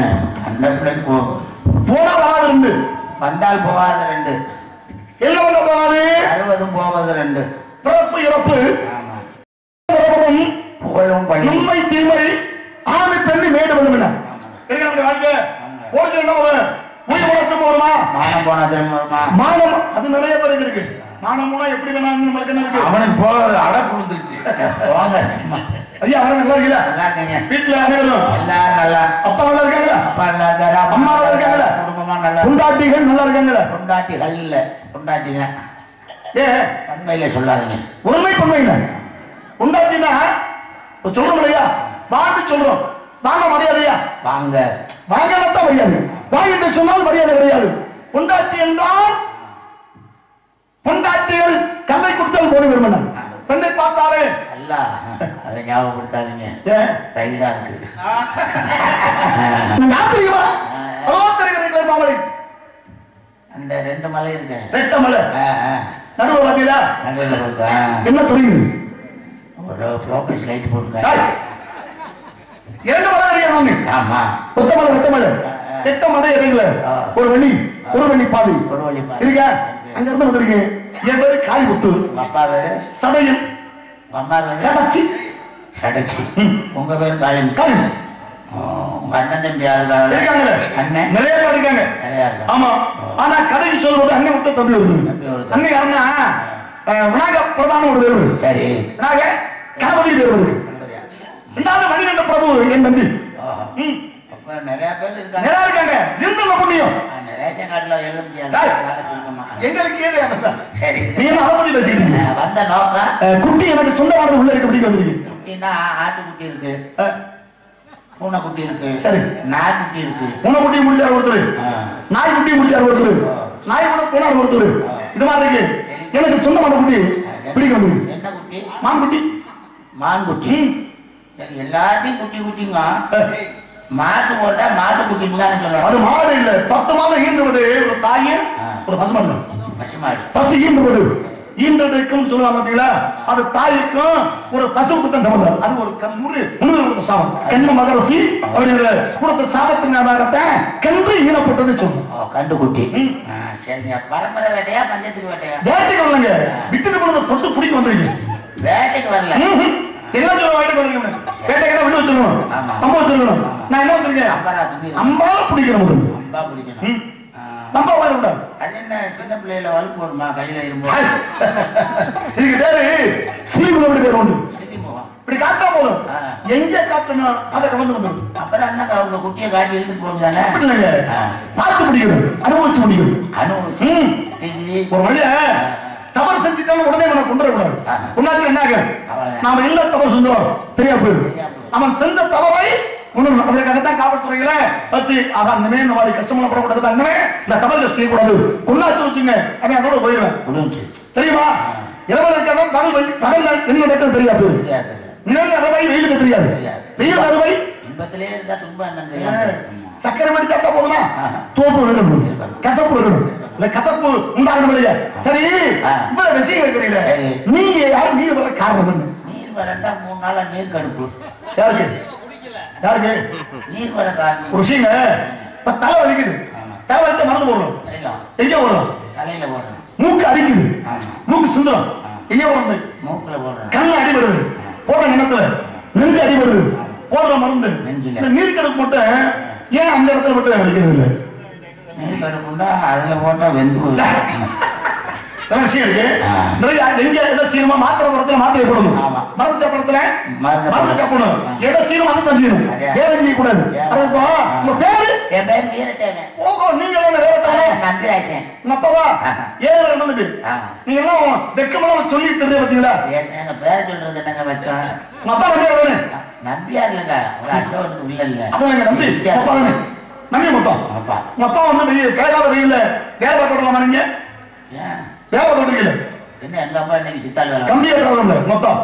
அந்த பிள்ளை போ போனா வராது ரெண்டு வந்தால் போகாத ரெண்டு என்ன பண்ண போகாது அறுபதும் போவது ரெண்டு பிறப்பு இறப்பு ஆமா பிறப்பும் புகழும் பணி நன்மை தீமை ஆணை பெண்ணு மேடு வந்து என்ன இருக்க நம்ம வாழ்க்கை போச்சு என்ன வரும் உயிர் வளர்த்து போகணுமா மானம் போனா திரும்ப மானம் அது நிறைய பேருக்கு இருக்கு மானம் போனா எப்படி வேணாலும் நம்மளுக்கு என்ன இருக்கு அவனுக்கு போக அடக்கு விழுந்துருச்சு போங்க ஐயா அவன் நல்லா இருக்கீங்களா நல்லா இருக்கீங்க வீட்டுல அனைவரும் எல்லாரும் நல்லா அப்பா நல்லா இருக்காங்களா அப்பா நல்லா இருக்காரு அம்மா நல்லா இருக்காங்களா? குடும்பமா நல்லா பொண்டாட்டிகள் நல்லா இருக்காங்களா கொண்டாட்டிகள் இல்ல கொண்டாட்டிங்க ஏ பண்மையில சொல்லாதீங்க ஒருமை பண்பைங்க பொண்டாட்டினா இப்ப சொல்றோம் இல்லையா வாங்க சொல்றோம் வாங்க மரியாதையா வாங்க வாங்கத்தான் மரியாதை வாங்கிட்டு சொன்னால் மரியாதை கிடையாது பொண்டாட்டி என்றால் பொண்டாட்டிகள் கல்லை கொடுத்தால் போது விரும்பின பெண்ணை பார்த்தாலே அல்ல அதை ஞாபகப்படுத்தாதீங்க ஏன் ரைடா இருக்கு நான் தெரியுமா அதோ தெரிகிறீங்களே மாமலை அந்த ரெண்டு மலை இருக்கு ரெட்ட மலை ஆ, ஆ. நடுவில் பார்த்தீங்களா நடுவில் இருக்கா என்ன தெரியுது ஒரு ஃபோக்கஸ் லைட் போட்டுருக்கேன் டேய், இரண்டு மலை அறியா நானு ஆமா ஒத்த மலை ரெட்ட மலை எட்ட மலை இடையில ஆ. ஒரு வழி ஒரு வழி பாதை ஒரு வழி பாதை. இருக்க அங்க இருந்து வந்திருக்கீங்க என் பேரு காளி முத்து உங்க அப்பா பேரு சடையில் உங்க அம்மா பேரு சடச்சி சடச்சி ம். உங்க பேரு காளிமி காளி உங்க அண்ணன் தம்பி யாரு இருக்காங்களே அண்ணன் நிறைய பேர் இருக்காங்க நிறையா இருக்கா ஆமா ஆனா கதைக்கு சொல்லும்போது அண்ணன் விட்டு தம்பி வருது தம்பி வருது. அண்ணன் யாருன்னா அஹ், விநாயக பிரதான ஒரு பேர் வருது சரி விநாயக கணபதி பேர் வருது ரெண்டாவது மணிகண்ட பிரபு என் தம்பி ஓஹோ. ம். அப்ப நிறைய பேர் இருக்காங்க நிறைய இருக்காங்க இருந்துள்ள புண்ணியம் அந்த ரேஷன் கார்டுல எழுத முடியாது டேய். அதனால சுருக்கமா. எங்களுக்கு ஏது அதான். சரி நீ என்ன அதை பத்தி பேசிக்கிட்டு அஹ் வந்த நோக்கம் அஹ், குட்டி எனக்கு சொந்தமானது உள்ள இருக்க பிடிக்க வந்திருக்கு குட்டின்னா ஆட்டுக்குட்டி இருக்கு அஹ், பூனைக்குட்டி இருக்கு சரி. நாய்க்குட்டி இருக்கு பூனை குட்டி முடிச்சாரு ஒருத்தர் ஆ. நாய் குட்டி முடிச்சாரு ஒருத்தர் நாய் கூட போனார் ஒருத்தர் இது மாதிரி இருக்கு எனக்கு சொந்தமான குட்டி பிடிக்க வந்திருக்கு என்ன குட்டி மான் குட்டி மான்குட்டி ம். சரி எல்லாத்தையும் குட்டி குட்டிங்க அஹ், மாட்டு போட்டா மாட்டு குட்டின்னு தானே அது சொல்லணும் மாடு இல்ல பத்து மாதம் ஈன்றுவது ஒரு தாயும் ஆ. ஒரு பசுமாடு பசுமாடு பசு ஈன்றுவது ஈன்றதுக்கும் சொல்லுவாங்க பாத்தீங்களா அது தாய்க்கும் ஒரு பசுவுக்கு தான் சம்பந்தம் அது ஒரு க- முரு முருகன் கொடுத்த சாபம் கண்ண மகரசி அப்படிங்கிற கொடுத்த சாபத்தின் ஞாபகத்தை கன்று ஈனப்பட்டது சொல்லும் ஓ கண்டுக்குட்டி ம். ஆ, சரிங்க பரம்பரை வேட்டையா பஞ்சத்துக்கு வேட்டையா வேட்டைக்கு வரலங்க விட்டுட்டு கொண்டு தொட்டு பிடிக்க வந்திருக்கு வேட்டைக்கு வரல ம்ஹும். எல்லாம் சொல்ல வேட்டைக்கு வந்திருக்கீங்க வேட்டைக்கு விட்டு வச்சிருக்கணும் ஆமா. அம்மா வச்சிருக்கணும் நான் என்ன வந்திருக்கேன் அம்பரா துணி அம்பால பிடிக்கிற முதல் அம்பா பிடிக்கணும் ம். ஆ, நம்ப வாழ விடாது அது என்ன சின்ன பிள்ளையில வலுப்பு வருமா கையில இரும்பு இதுக்கு பேரு சீவு அப்படி பேர் உண்டு சித்தி போகும் இப்படி காட்டா போதும் ஆ. எங்க காட்டணும் அதை கவர்ந்து வந்துடும் அப்புறம் என்ன அவங்க குட்டியை காட்டி இழுத்துட்டு போகும் தானே அப்படி இல்லைங்க ஆ. பார்த்து பிடிக்கணும் அனுபவிச்சு பிடிக்கணும் அனுபவிச்சு ம். சரி. ஒரு வழிய தவறு செஞ்சுட்டாலும் உடனே அவனை கொண்டு வரக்கூடாது ஆஹா. கொண்டாச்சு என்ன ஆகும்? அவ்வளவுதான். நாம என்ன தவறு செஞ்சோம் தெரியா போயிடும் தெரியாம போயிடும். அவன் செஞ்ச தவறை உணரணும் அதற்காகத்தான் காவல்துறையில வச்சு அவன் இனிமே இந்த மாதிரி கஷ்டமெல்லாம் படக்கூடாது அங்கே இந்த தவறுகள் செய்யக்கூடாது கொண்டாச்சு வச்சுங்க அவன் அதோட போயிடுவேன் முடிஞ்சு தெரியுமா இரவு இருக்காதான் பகல் வை- பகல்ல என்ன நடக்குது தெரியா போயிடும் தெரியாது நிழல் அறுவை வெயிலுக்கு தெரியாது தெரியாது. வெயில் அறுவை இன்பத்திலே இருந்தா துன்பம் என்னன்னு தெரியாம ஆமா. சக்கரை மடி சாப்பிட்டா போதுமா ஆஹா. தோப்பு இருக்கணும் கசப்பு இருக்கணும் இல்ல கசப்பு உண்டாகணும் இல்லையா சரி ஆ. இவ்வளவு விஷயங்கள் தெரியல சரி. நீங்க யாரும் நீர் வர காரணம் என்ன நீர் வரண்டா மூணு நாளா நீர் கடுப்பு யாருக்கு யாருக்கு நீர் வர காரணம் ஒரு விஷயங்க இப்ப தலை வலிக்குது ஆமா. தலை வலிச்சா மறந்து போடுறோம் தலையிலும் எங்க போடுறோம் தலையில போடணும் மூக்கு அடிக்குது ஆமா. மூக்கு சுந்தரம் எங்க போடுறது மூக்குல போடணும் கண்ணு அடிபடுது போடுற நிலத்துல நெஞ்சு அடிபடுது போடுற மருந்து நெஞ்சில. இந்த நீர் கடுப்பு மட்டும் ஏன் அந்த இடத்துல மட்டும் வலிக்கிறது இல்லை நீர் கடுப்புண்டா அதுல போட்டா வெந்து போயிடும். அதான் விஷயம் இருக்கு ஆ. நிறைய எங்க எதை சீனமா மாத்திரை படத்துல மாத்திரை போடணும் ஆமா. மருந்து சாப்பிடத்துல மருந்து மருந்து சாப்பிடணும் ஆ. எதை சீனம் அதை தான் செய்யணும் அதே. வேலை செய்ய கூடாது ஏன்? அது இப்போ உங்க பேரு என் பேர் வீரத்தேவன் ஓஹோ நீங்க என்ன வேலை தவிர நம்பிராசன் உங்க அப்பாவா ஆஹா. ஏழரை மணிக்கு ஆமா நீங்க எல்லாம் வெக்கமெல்லாம் சொல்லி தெரிஞ்ச பாத்தீங்களா எங்க பேர் சொல்றது என்னங்க வச்சோம் உங்க அப்பா நம்பி தானே நம்பியா இல்லைங்க ஒரு அசோகத்துக்கு உள்ள இல்ல அதான் எங்க நம்பி அப்பா தானே நம்பி மொத்தம் அப்பா உங்க அப்பா வந்து வெயில் கேட்காத வெயில்ல வேலை பார்க்க விடலாமா நீங்க ஏன் வேலை பார்க்க என்ன எங்க அப்பா இன்னைக்கு சித்தாள் வேலை கம்பி ஏற்றாங்க மொத்தம்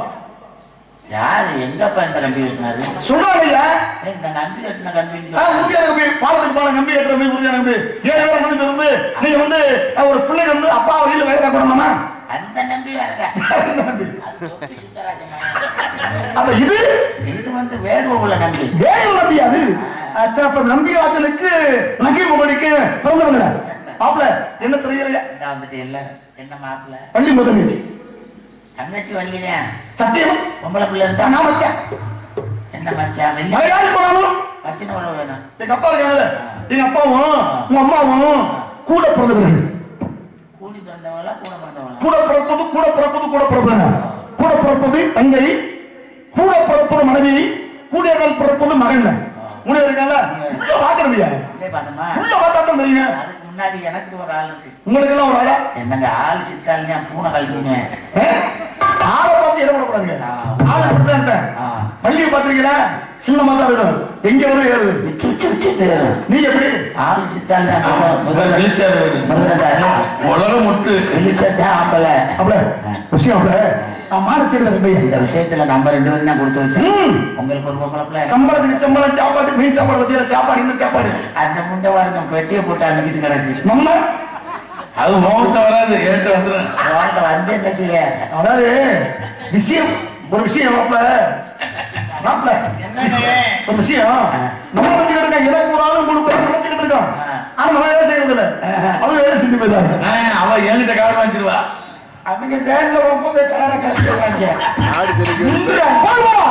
யாரு எங்க அப்பா இந்த கம்பி கட்டினாரு சொல்றாங்க ஐயா இந்த நம்பி கட்டின கம்பி ஆ, உறுதியான நம்பி பாலத்துக்கு பாலம் நம்பி ஏற்ற நம்பி உறுதியான நம்பி ஏழு பேர் வந்து இருந்து நீங்க வந்து அஹ், ஒரு பிள்ளை வந்து அப்பா வழியில வேலை பார்க்கணுமா அந்த நம்பி வேறங்க அது தொப்பி சுந்தராஜன் அப்ப இது இது வந்து வேடுவ உள்ள நம்பி வேலை நம்பி அது ஆ, சரி அப்ப நம்பிக்கை வாசலுக்கு நகை முகடிக்கு பிறந்தவங்க மாப்பிள என்ன தெரியலையா இந்த வந்துட்டு இல்ல என்ன மாப்பிள்ள பள்ளி முதலி தங்கச்சி வள்ளியா சத்தியம் பொம்பளை பிள்ளை இருந்தா நான் வச்சேன் என்ன மச்சான் வெள்ளி மலையாளி போனாலும் மச்சின உழவு வேணும் எங்க அப்பா இருக்காங்கல்ல எங்க அப்பாவும் உங்க அம்மாவும் கூட பிறந்தவர்கள் கூடி பிறந்தவங்களா கூட பிறந்தவங்களா கூட பிறப்பது கூட பிறப்பது கூட பிறப்பது கூட பிறப்பது தங்கை கூட பிறப்பது மனைவி கூடியர்கள் பிறப்பது மகன் மூணு இருக்காங்க உள்ள பார்க்க முடியாது இல்லையே பாத்தம்மா உள்ள பார்த்தா தான் தெரியும் அதுக்கு முன்னாடி எனக்கு ஒரு ஆள் இருக்கு உங்களுக்கு எல்லாம் ஒரு ஆளா என்னங்க ஆள் சித்தாள் நான் பூனை கழிச்சுவேன் ஏ? ஆளை பார்த்து இடம் விடக்கூடாதுங்க ஆளை அப்படிதான் இருப்பேன் பள்ளியை பார்த்திருக்கீங்களா சின்னமா தான் இருக்கும் எங்க வரும் ஏறுது விச்சு விச்சு விச்சுட்டு நீங்க எப்படி ஆள் சித்தாள் தான் இவர் ஜெயிச்சாரு அவரு. முதல்ல உலகம் முட்டு வெளிச்சத்தான் ஆம்பள அப்பல விஷயம் அப்பல நான் மாற தெரியல பையன் இந்த விஷயத்துல நம்ம ரெண்டு பேரும் தான் கொடுத்து வச்சோம் ம். உங்களுக்கு ஒரு பொம்பளை பிள்ளை சம்பளத்துக்கு சம்பளம் சாப்பாடு மீன் சாப்பாடு பத்தியா சாப்பாடு இன்னும் சாப்பாடு அந்த முண்டை வாருங்க பெட்டியை போட்டு அன்னைக்கு கிடக்கு நம்ம அது மோகத்தை வராது ஏன்ட்ட வந்துடும் வாழ்க்கை வந்து என்ன செய்ய அதாவது விஷயம் ஒரு விஷயம் மாப்ள மாப்ள ஒரு விஷயம் நம்ம நினைச்சுக்கிட்டு இருக்கோம் எனக்கு ஒரு ஆளு உங்களுக்கு ஒரு ஆளு நினைச்சுக்கிட்டு இருக்கோம் ஆனா நம்ம வேலை செய்யறது இல்ல அது வேலை செஞ்சு போயிடுறாங்க அவ என்கிட்ட கால் வாங்கிச்சிருவா அவங்க வேன்ல ஒன்பது தயார கழிச்சுவாங்க இந்தியா, போடுவா!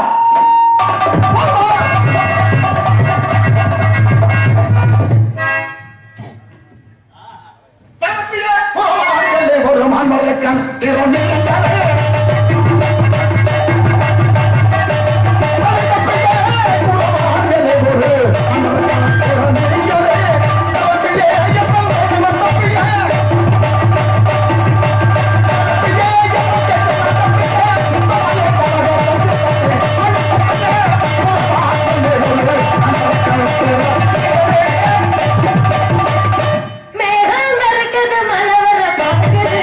போடுவா! தரப்பிலே போராட்டலே ஒரு மாமல்லக்கன் திறமையில்லாதே. மேகம் கருக்குது மழை வர பார்க்குது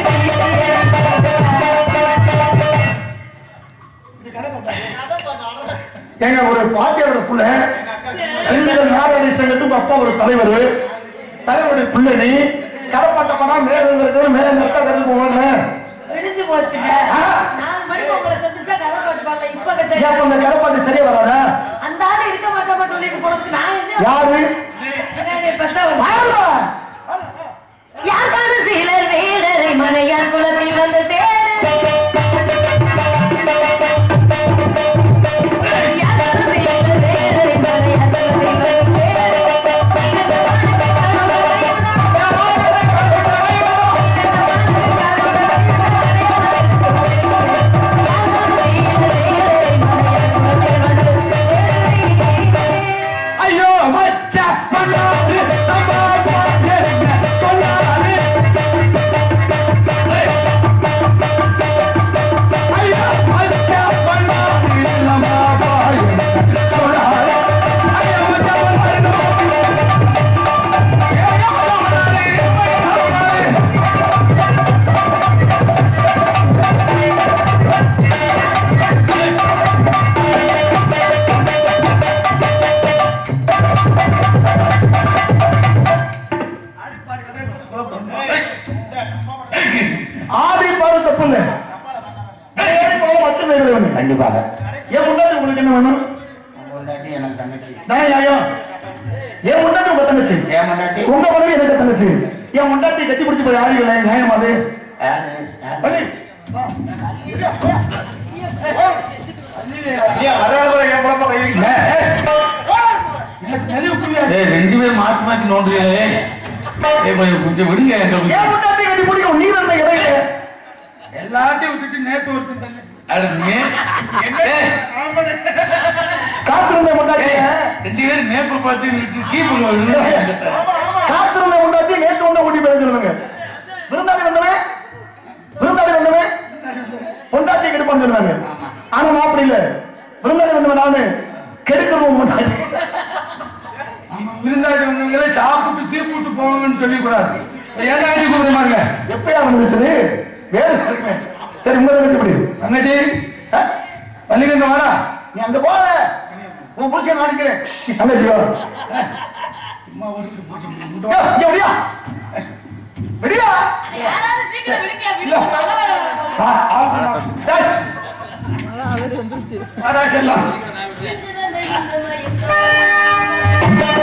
எங்க ஒரு பாட்டியோட புள்ள எங்கள் நாராயண சங்கத்துக்கு அப்பா ஒரு தலைவர் தலைவருடைய பிள்ளை நீ கரப்பாட்ட போனா மேலும் இருக்கிற மேலும் இருக்கா கருது போவாங்க விடிஞ்சு போச்சுங்க நாலு மணிக்கு உங்களை சந்திச்சா கதை போட்டு பாடல இப்ப ஏன் கச்சேரி அப்ப அந்த கரப்பாட்டு சரியா வராதா அந்த ஆளு இருக்க மாட்டோமா சொல்லிட்டு போனதுக்கு நான் என்ன யாரு பின்னாடி பெத்தவன். யாருடா? யார்கான சீலர் வீடரை மனையார் குலத்தில் வந்து தேடு யார்கான சீலர் வீடரை மனையார் குலத்தில் வந்து ஐயோ மச்சா மன்னாரு நம்ம பாட்டு சொன்னாரு ஐயோ மச்சா மன்னாரு நம்ம பாட்டு சொன்னாரு ஐயோ மச்சா மன்னாரு நம்ம ஆதி பாரு தப்புங்க ஆதி பாரு மச்ச வேறு வேணும் கண்டிப்பாக ஏன் முன்னாடி உங்களுக்கு என்ன வேணும் முன்னாடி எனக்கு தங்கச்சி நான் நியாயம் ஏன் முன்னாடி உங்க தங்கச்சி ஏன் முன்னாடி உங்க மனைவி எனக்கு தங்கச்சி என் முண்டாட்டி கட்டி பிடிச்சு போய் ஆடிகளே நியாயம் அது யாரு யாரு? பண்ணி. ஏய், ஏய். எனக்கு நெளிவு புரியாது. ஏய் ரெண்டு பேரும் மாத்தி மாத்தி நோண்டுறீங்களே ஏய் கொஞ்சம் கொஞ்சம் விடுங்க எங்களுக்கு ஏன் முண்டாட்டி கட்டி பிடிக்கும் நீ என்ன இடையில எல்லாத்தையும் விட்டுட்டு நேத்து ஒருத்தன் தள்ளி அட நீ ஏய், காத்திருந்த முண்டாட்டி ரெண்டு பேரும் மேப்பு பார்த்து கீப்பர் காத்திருந்த முண்டாட்டி நேற்று ஒண்ணு ஓடி போய் சொல்லுங்க விருந்தாளி வந்தவன் விருந்தாளி வந்தவன் பொண்டாட்டி கெடுப்பான்னு சொல்லுவாங்க ஆனா நான் அப்படி இல்ல விருந்தாளி வந்தவன் நானு கெடுக்கிறவன் முண்டாட்டி விருந்தாடி வந்தவங்களே சாப்பிட்டு தீர்ப்பிட்டு போவாங்கன்னு சொல்லிக்கூடாது ஏதாடி கூப்பிடுவாங்க எப்பயா வந்துச்சு வேறு இருக்குமே. சரி உங்க தங்கச்சி எப்படி தங்கச்சி ஆ? வள்ளிகண்ட வாடா நீ அங்க போற உன் புருஷன் நாடிக்கிறேன் தங்கச்சி வா யா, இங்க வரியா விடியா யாராவது சீக்கிரம் விடுங்க விடுங்க மழை வர வரப்போகுது. ஆ, ஆ, ஆ. சரி. வாடா செல்லாம் விடுங்க, இந்த மாதிரி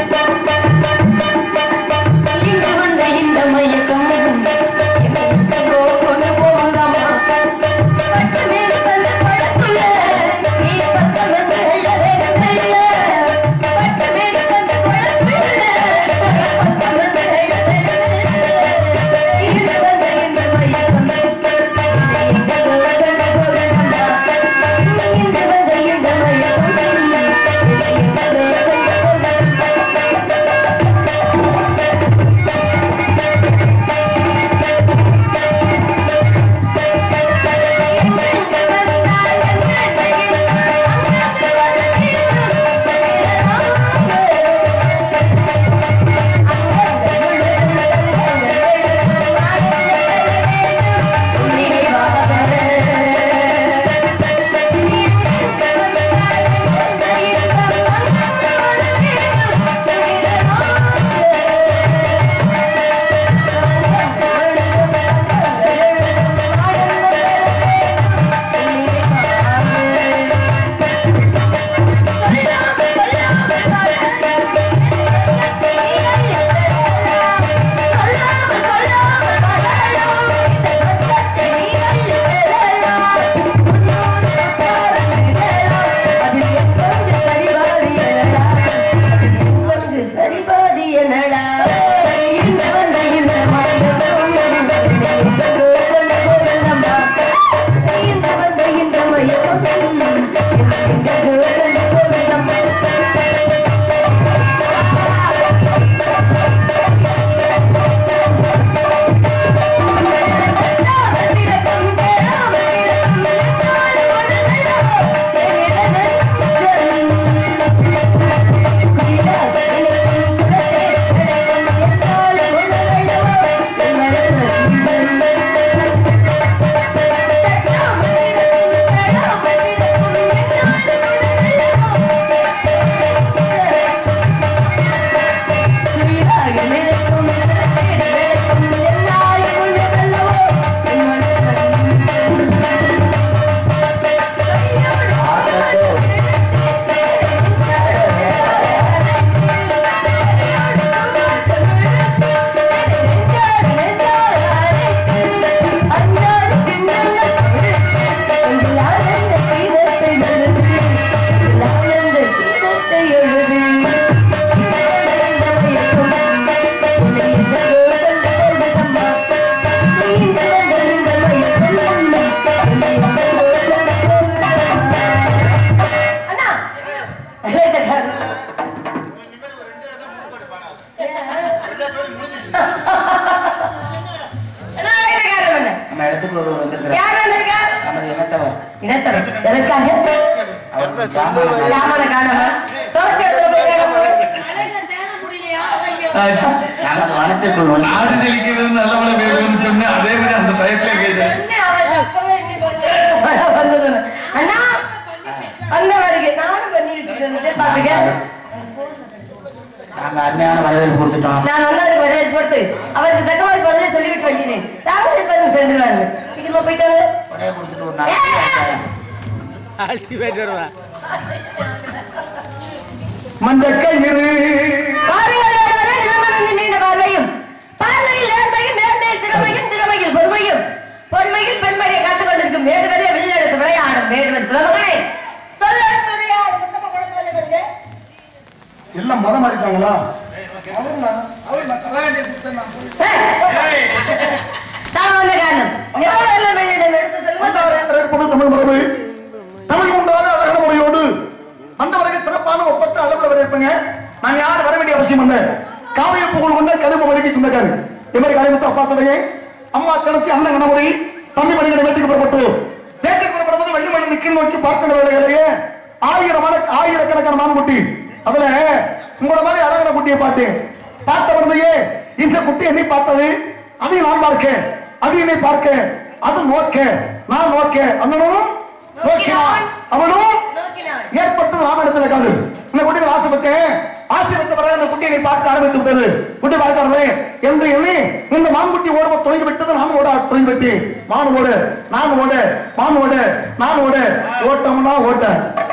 நான் வேலைக்காரன் பண்ண. நம்ம இடத்துக்கு ஒருவர் வந்திருக்கிறார் யார் வந்திருக்கா? நமது இனத்தவர் இனத்தவர். எதற்காக? அவர் சாமான சாமான காணாம. துவைச்ச இடத்துல போய் தேட போறேன். நமது வனத்திற்குள் ஒளி நாடு செழிக்கிறது நல்ல மழை பெய்யணும்னு சொன்னேன் அதே மாதிரி அந்த டயத்துல கேட்டேன் என்ன அவன் அப்பவே இப்படி பண்ணி- மழை வந்ததுன்னு. அண்ணா அந்த வருகை நானும் பண்ணி வச்சுட்டு பாத்துக்க நாங்க அருமையான வரவேற்பு கொடுத்துட்டோம் நான் வந்ததுக்கு வரவேற்பு கொடுத்து அவருக்கு தக்க மாதிரி பதிலே சொல்லிவிட்டு வந்தேன் ராவணி பதில் சென்றுவாங்க சீக்கிரமா போயிட்டு வாங்க. கொடையை கொடுத்துட்டு ஒரு நாளைக்கு மஞ்சள் கயிறு பாருங்கள் வருவதே நிலமணந்து நீண்ட பார்வையும் பார்வையில் நேர்மையும் நேர்மையில் திறமையும் திறமையில் பொறுமையும் பொறுமையில் பெண்மணியை காத்துக் கொண்டிருக்கும் வேடுவதே வெளிநடத்து விளையாடும் வேடுவன் புலவர்களே சொல்ல துறையார் முத்தப்ப குழந்தை வருங்க எல்லாம் மதம் மாறிட்டாங்களா தான் வந்த காரணம் நிலவரல்ல மண்ணிடம் எடுத்து சொல்லுங்கள் தமிழ் தமிழ் மரபு தமிழ் உண்டாத அழகான முறையோடு வந்தவர்கள் சிறப்பான ஒப்பற்ற அளவில் வரவேற்புங்க நான் யாரும் வர வேண்டிய அவசியம் இல்லை காவிய புகழ் கொண்ட கரும்பு வழக்கி சொந்தக்காரு இது மாதிரி கலைமுத்து அப்பா சடையே அம்மா சனச்சி அண்ணன் கணமுறை தம்பி மணிகளை வேட்டைக்கு புறப்பட்டு வேட்டைக்கு புறப்படும்போது வெள்ளி மணி கீழ் நோக்கி பார்க்கிற வேலைகளையே ஆயிரமான ஆயிரக்கணக்கான மான்குட்டி அதுல உங்கள மாதிரி அழகான குட்டியை பார்த்தேன் பார்த்த உடனேயே இந்த குட்டி என்னை பார்த்தது அதை நான் பார்க்க அது என்னை பார்க்க அது நோக்க நான் நோக்க அண்ணனும் நோக்கினான் அவனும் நோக்கினான் ஏற்பட்டது ராமாயணத்துல காது இந்த குட்டிகள் ஆசைப்பட்டேன் ஆசைப்பட்ட பிறகு அந்த குட்டியை பார்க்க ஆரம்பித்து விட்டது குட்டி பார்க்கிறது என்று எண்ணி இந்த மான்குட்டி ஓட தொலைந்து விட்டது நான் ஓட தொலைந்து விட்டேன் மான் ஓட நான் ஓட மான் ஓட நான் ஓட ஓட்டம்னா ஓட்ட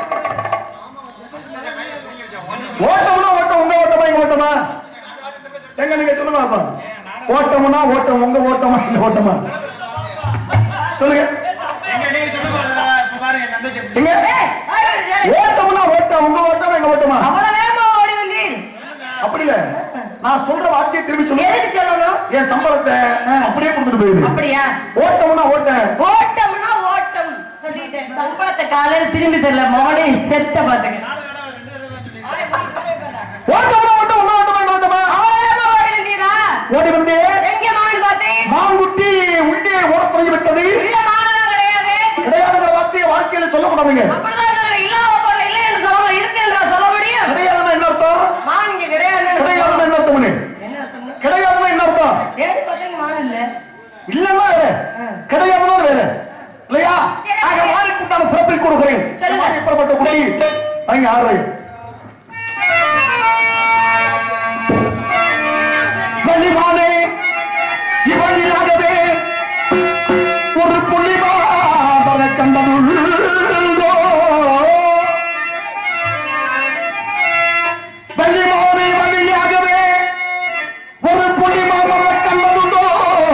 ஓட்டம்னா ஓட்டம் உங்க ஓட்டமா எங்க ஓட்டமா எங்க நீங்க சொல்லுங்க அப்பா ஓட்டம்னா ஓட்டம் உங்க ஓட்டமா எங்க ஓட்டமா சொல்லுங்க எங்க ஏய், ஆயிரம் ஏழை. ஓட்டம்னா ஓட்டம் உங்க ஓட்டமா எங்க ஓட்டமா அவ்வளவு வேகமா ஓடி வந்தீர் அப்படி இல்ல நான் சொல்ற வார்த்தையை திரும்பி சொல்லுங்க எதுக்கு சொல்லணும் என் சம்பளத்தை அப்படியே கொடுத்துட்டு போயிரு அப்படியா ஓட்டம்னா ஓட்டம் ஓட்டம்னா ஓட்டம் சொல்லிட்டேன் சம்பளத்தை காலையில திரும்பி தெரியல மோனே செத்த பாத்துக்க ஓட்டம்னா ஓட்டம் உங்க ஓட்டமா எங்க ஓட்டமா அவ்வளவு ஓடி வந்தீரா ஓடி வந்து எங்க மாடு பார்த்தேன் மான்குட்டி உள்ளே ஓட தொடங்கி விட்டது இல்ல மாடெல்லாம் கிடையாது கிடையாதுங்கிற வார்த்தையை வாழ்க்கையில சொல்லக்கூடாதுங்க அப்படிதான் சொல்லுவேன் இல்லாம போல இல்லை என்று சொல்ல இருக்கு என்றா சொல்ல முடியும் கிடையாதுன்னா என்ன அர்த்தம் மான் இங்க கிடையாது கிடையாதுன்னா என்ன அர்த்தம் என்ன அர்த்தம்னா கிடையாதுன்னா என்ன அர்த்தம் ஏழு பத்தங்க மான் இல்ல இல்லன்னா வேற கிடையாதுன்னா வேற இல்லையா சரி. ஆக மாறிக்கு உண்டான சிறப்பை கூறுகிறேன் சொல்லுங்க. எப்படிப்பட்ட குடி அங்க ஆறு வள்ளிமானே இவழியாகவே ஒரு புள்ளிமாதர கண்டதுள்ளோ வள்ளிமானே வழியாகவே ஒரு புள்ளிமாதர கண்டதுண்டோ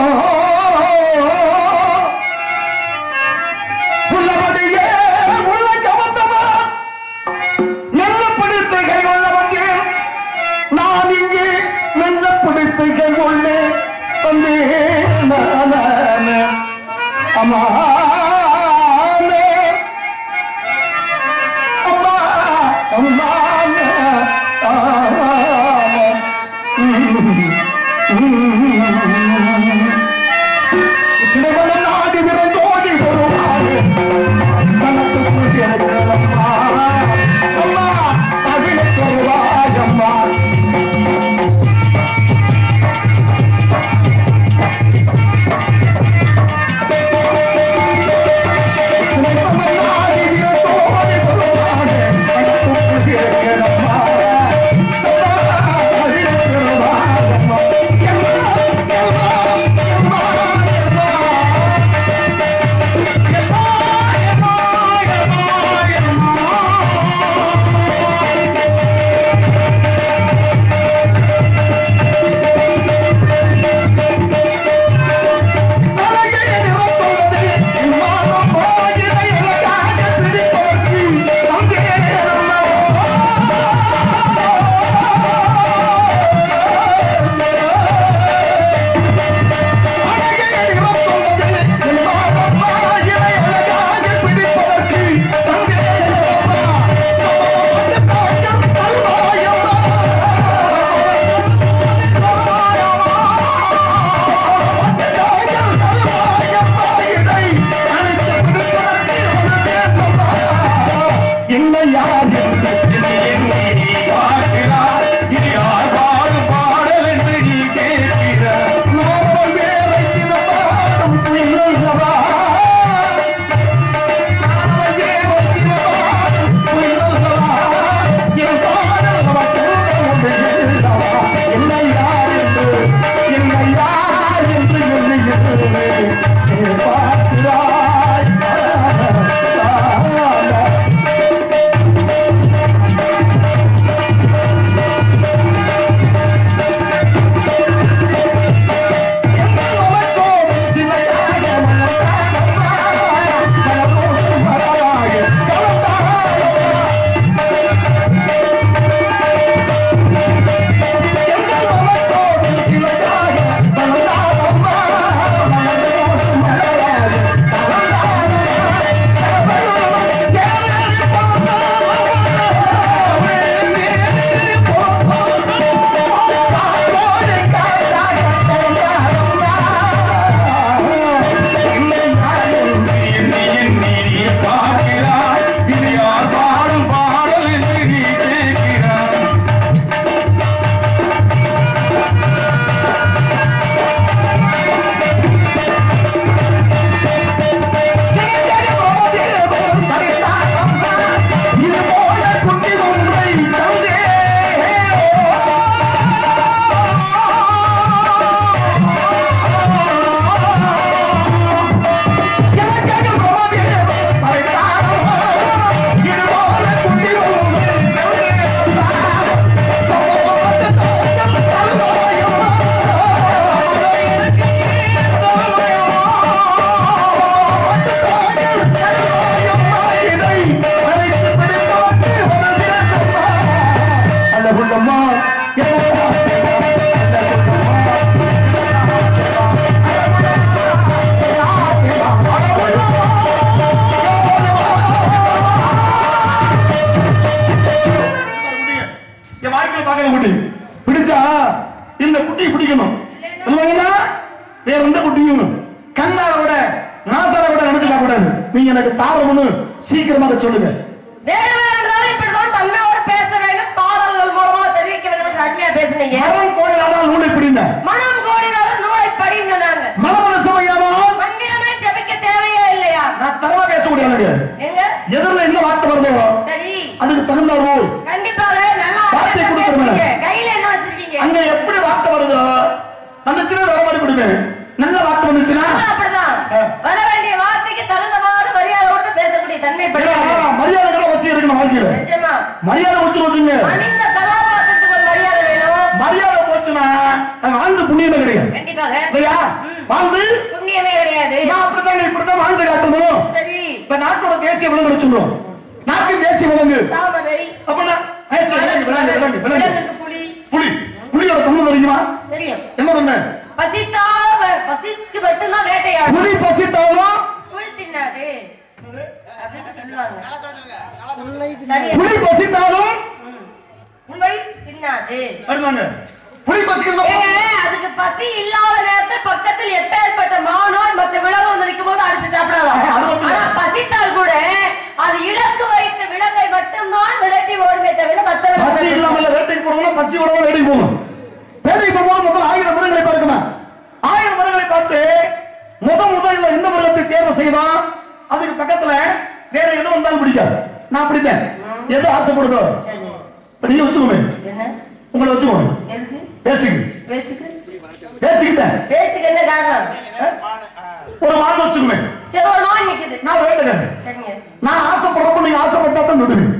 உள்ளபடியே உள்ள கவர்ந்தவா நல்ல பிடித்த கை கொள்ள வந்தேன் நான் இங்கே மெல்ல பிடித்த கை கொள்ள வந்தேன் அம்மா அம்மா அம்மா சிறுவன நாடு விரைந்தோடி வருவாரு மனசுக்குள் இருக்கிறதம்மா. அம்மா, அகிலத் தருவாயம்மா. சிறுவன நாடு விரைந்தோடி வருவாரு மனசுக்குள் இருக்கிறதம்மா. இந்த குட்டியை பிடிக்கணும் இல்லைங்களா வேற எந்த குட்டியும் கண்ணால விட நாசால விட நினைச்சுக்க கூடாது நீங்க எனக்கு தாரம்னு சீக்கிரமாக சொல்லுங்க வேடுவர் என்றால் இப்படிதான் தன்மையோட பேச வேண்டும் பாடல்கள் மூலமா தெரிவிக்க வேண்டும் என்று அருமையா பேசுனீங்க மரம் கோடிலானால் நூலை பிடிந்த மனம் கோடினாலும் நூலை படிங்க நாங்க மனமன சமையாமல் மந்திரமே ஜெபிக்க தேவையே இல்லையா நான் தரமா பேசக்கூடிய ஆளுங்க எங்க எதிரில் என்ன வார்த்தை வருதோ சரி அதுக்கு தகுந்தாரோ கண்டிப்பாக நல்லா வார்த்தை அழகா கொடுத்துருங்க. பேசுறீங்க. கையில என்ன வச்சிருக்கீங்க அங்க எப்படி வார்த்தை வருதோ அந்த சின்ன வர மாதிரி கொடுப்பேன் நல்ல வார்த்தை வந்துச்சுன்னா நானும் அப்படிதான் ஆ. வர வேண்டிய வார்த்தைக்கு தகுந்தவாறு மரியாதையோடு பேசக்கூடிய தன்மை ஏன்னா, படைத்தவர்கள். மரியாதை அவசியம் இருக்கணும் வாழ்க்கையில நிஜமா மரியாதை வச்சு வச்சுங்க மனித கதாபாத்திரத்துக்கு ஒரு மரியாதை வேணும் மரியாதை போச்சுன்னா அது வாழ்ந்து புண்ணியமே கிடையாது கண்டிப்பாக இல்லையா வாழ்ந்து புண்ணியமே கிடையாது நான் அப்படித்தாங்க இப்படித்தான் வாழ்ந்து காட்டணும் சரி இப்ப நாட்டோட தேசிய விலங்கு வச்சுக்கணும் நாட்டின் தேசிய விலங்கு தாமரை அப்படின்னா தேசிய விலங்கு விலங்கு விலங்கு விலங்கு விலங்குக்கு புலி புலி புலியோட தமிழ் தெரியுமா தெரியும் என்ன பண்ண பசித்தா பசிக்கு மட்டும்தான் வேட்டையாடும் புலி பசித்தாலும் புல் தின்னாது அப்படின்னு சொல்லுவாங்க சரியா? புலி பசித்தாலும் ம். புள்ளை தின்னாது வருவாங்க புலி பசிக்கிறது ஏங்க, அதுக்கு பசி இல்லாத நேரத்தில் பக்கத்தில் எப்பேற்பட்ட மானோ மற்ற விலங்கு வந்து நிற்கும் போது அடிச்சு சாப்பிடலாம் அது மட்டும் இல்ல. ஆனா பசித்தால் கூட அது இலக்கு வைத்த விலங்கை மட்டும்தான் விரட்டி ஓடுமே தவிர மற்ற பசி இல்லாம வேட்டைக்கு போறவங்க பசியோட தான் வேட்டைக்கு போகணும் வேட்டைக்கு போகும்போது முதல்ல ஆயிரம் மரங்களை பார்க்கணுமா ஆயிரம் மரங்களை பார்த்து முத முதல்ல இந்த மிருகத்தை தேர்வு செய்வான் அதுக்கு பக்கத்துல வேற எது வந்தாலும் பிடிக்காது நான் பிடித்தேன் எது ஆசைப்படுதோ சரி. இப்ப நீங்க வச்சுக்கோங்க என்ன உங்களை வச்சுக்கோங்க எதுக்கு பேச்சுக்கு பேச்சுக்கு பேச்சுக்கிட்டேன் பேச்சுக்கு என்ன காரணம் ஒரு வாரம் வச்சுக்கோங்க சரி ஒரு நோய் நிக்குது நான் வேட்டைக்காரன் சரிங்க நான் ஆசைப்படுறப்ப நீங்க ஆசைப்பட்டா தான் விடுவேன்